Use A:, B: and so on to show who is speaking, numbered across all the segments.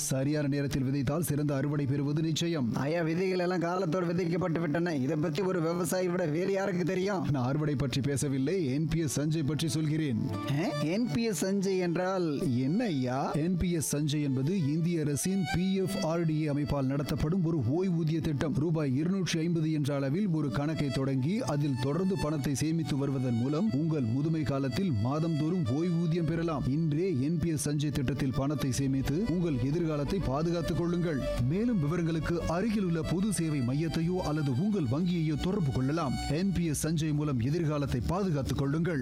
A: சரியான நேரத்தில் விதைத்தால் சிறந்த அறுவடை பெறுவது நிச்சயம்
B: ஐயா விதைகள் எல்லாம் காலத்தோடு விதைக்கப்பட்டு விட்டன இதை பத்தி ஒரு விவசாயி விட வேறு யாருக்கு தெரியும்
A: நான் அறுவடை பற்றி பேசவில்லை என்பிஎஸ் சஞ்சய் பற்றி சொல்கிறேன்
B: என்பிஎஸ் சஞ்சய் என்றால்
A: என்ன ஐயா என்பிஎஸ் சஞ்சய் என்பது இந்திய அரசின் பிஎஃப்ஆர்டிஏ அமைப்பால் நடத்தப்படும் ஒரு ஓய்வூதிய திட்டம் ரூபாய் இருநூற்றி ஐம்பது என்ற அளவில் ஒரு கணக்கை தொடங்கி அதில் தொடர்ந்து பணத்தை சேமித்து வருவதன் மூலம் உங்கள் முதுமை காலத்தில் மாதந்தோறும் ஓய்வூதியம் பெறலாம் இன்றே என்பிஎஸ் சஞ்சய் திட்டத்தில் பணத்தை சேமித்து உங்கள் எதிர்காலத்தை பாதுகாத்துக் கொள்ளுங்கள் மேலும் விவரங்களுக்கு அருகில் உள்ள பொது சேவை மையத்தையோ அல்லது உங்கள் வங்கியையோ தொடர்பு கொள்ளலாம் என்பிஎஸ் சஞ்சய் மூலம் எதிர்காலத்தை பாதுகாத்துக் கொள்ளுங்கள்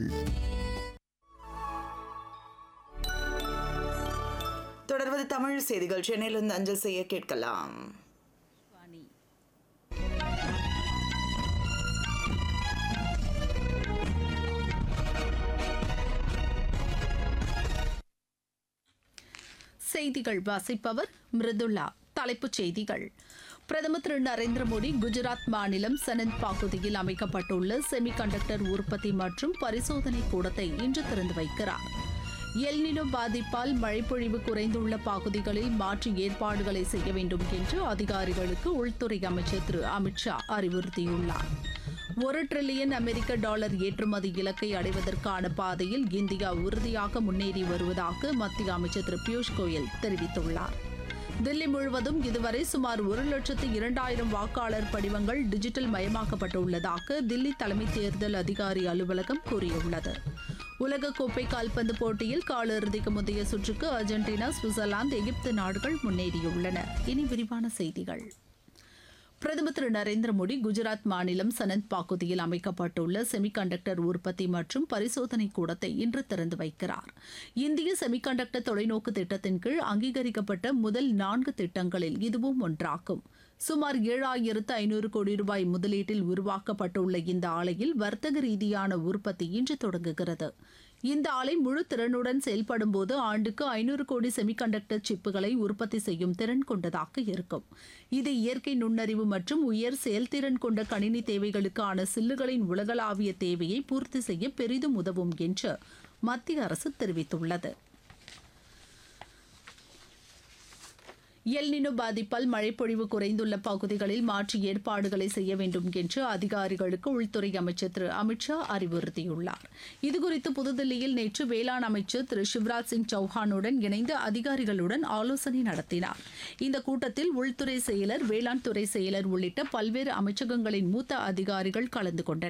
C: தொடர்வது தமிழ் செய்திகள் சென்னையிலிருந்து அஞ்சல் செய்ய கேட்கலாம்
D: செய்திகள் வாசிப்பவர் மிருதுளா தலைப்புச் செய்திகள் பிரதமர் திரு நரேந்திர மோடி குஜராத் மாநிலம் சனந்த் பகுதியில் அமைக்கப்பட்டுள்ள செமிகண்டக்டர் உற்பத்தி மற்றும் பரிசோதனை கூடத்தை இன்று திறந்து வைக்கிறார் எல்நினோ பாதிப்பால் மழைப்பொழிவு குறைந்துள்ள பகுதிகளில் மாற்று ஏற்பாடுகளை செய்ய வேண்டும் என்று அதிகாரிகளுக்கு உள்துறை அமைச்சர் திரு அமித்ஷா அறிவுறுத்தியுள்ளார் ஒரு டிரில்லியன் அமெரிக்க டாலர் ஏற்றுமதி இலக்கை அடைவதற்கான பாதையில் இந்தியா உறுதியாக முன்னேறி வருவதாக மத்திய அமைச்சர் திரு பியூஷ் கோயல் தெரிவித்துள்ளார் தில்லி முழுவதும் இதுவரை சுமார் ஒரு லட்சத்து இரண்டாயிரம் வாக்காளர் படிவங்கள் டிஜிட்டல் மயமாக்கப்பட்டுள்ளதாக தில்லி தலைமை தேர்தல் அதிகாரி அலுவலகம் கூறியுள்ளது உலகக்கோப்பை கால்பந்து போட்டியில் காலிறுதிக்கு முந்தைய சுற்றுக்கு அர்ஜென்டினா சுவிட்சர்லாந்து எகிப்து நாடுகள் முன்னேறியுள்ளன இனி விரிவான செய்திகள் பிரதமர் திரு நரேந்திர மோடி குஜராத் மாநிலம் சனந்த் பகுதியில் அமைக்கப்பட்டுள்ள செமிகண்டக்டர் உற்பத்தி மற்றும் பரிசோதனை கூடத்தை இன்று திறந்து வைக்கிறார் இந்திய செமிகண்டக்டர் தொலைநோக்கு திட்டத்தின் கீழ் அங்கீகரிக்கப்பட்ட முதல் நான்கு திட்டங்களில் இதுவும் ஒன்றாகும் சுமார் ஏழாயிரத்து ஐநூறு கோடி ரூபாய் முதலீட்டில் உருவாக்கப்பட்டுள்ள இந்த ஆலையில் வர்த்தக ரீதியான உற்பத்தி இன்று தொடங்குகிறது இந்த ஆலை முழு திறனுடன் செயல்படும் போது ஆண்டுக்கு ஐநூறு கோடி செமிகண்டக்டர் சிப்புகளை உற்பத்தி செய்யும் திறன் கொண்டதாக இருக்கும் இது இயற்கை நுண்ணறிவு மற்றும் உயர் செயல்திறன் கொண்ட கணினி தேவைகளுக்கான சில்லுகளின் உலகளாவிய தேவையை பூர்த்தி செய்ய பெரிதும் உதவும் என்று மத்திய அரசு தெரிவித்துள்ளது எல்நினோ பாதிப்பால் மழைப்பொழிவு குறைந்துள்ள பகுதிகளில் மாற்று ஏற்பாடுகளை செய்ய வேண்டும் என்று அதிகாரிகளுக்கு உள்துறை அமைச்சர் திரு அமித்ஷா அறிவுறுத்தியுள்ளார் இதுகுறித்து புதுதில்லியில் நேற்று வேளாண் அமைச்சர் திரு சிவராஜ் சிங் சௌஹானுடன் இணைந்து அதிகாரிகளுடன் ஆலோசனை நடத்தினார் இந்த கூட்டத்தில் உள்துறை செயலர் வேளாண் துறை செயலர் உள்ளிட்ட பல்வேறு அமைச்சகங்களின் மூத்த அதிகாரிகள் கலந்து கொண்டனர்